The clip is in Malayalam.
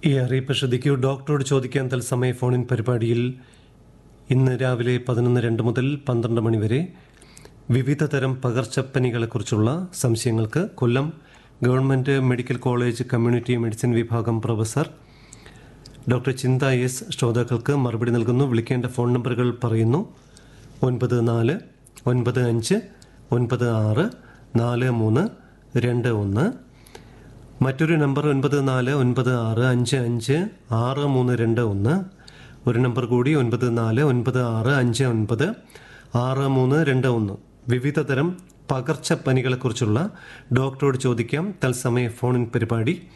ഈ അറിയിപ്പ് ശ്രദ്ധിക്കൂ ഡോക്ടറോട് ചോദിക്കാൻ തത്സമയ ഫോണിൻ പരിപാടിയിൽ ഇന്ന് രാവിലെ പതിനൊന്ന് രണ്ട് മുതൽ പന്ത്രണ്ട് മണി വരെ വിവിധ തരം പകർച്ചപ്പനികളെക്കുറിച്ചുള്ള സംശയങ്ങൾക്ക് Kollam government medical college community medicine വിഭാഗം പ്രൊഫസർ ഡോക്ടർ ചിന്ത എസ് ശ്രോതാക്കൾക്ക് മറുപടി നൽകുന്നു വിളിക്കേണ്ട ഫോൺ നമ്പറുകൾ പറയുന്നു ഒൻപത് നാല് ഒൻപത് അഞ്ച് ഒൻപത് ആറ് നാല് മൂന്ന് രണ്ട് ഒന്ന് മറ്റൊരു നമ്പർ ഒൻപത് നാല് ഒൻപത് ആറ് അഞ്ച് അഞ്ച് ആറ് മൂന്ന് രണ്ട് ഒന്ന് ഒരു നമ്പർ കൂടി ഒൻപത് നാല് ഒൻപത് ആറ് അഞ്ച് ഒൻപത് ആറ് മൂന്ന് രണ്ട് ഒന്ന് വിവിധ തരം പകർച്ചപ്പനികളെക്കുറിച്ചുള്ള ഡോക്ടറോട് ചോദിക്കാം തത്സമയ ഫോണിൻ പരിപാടി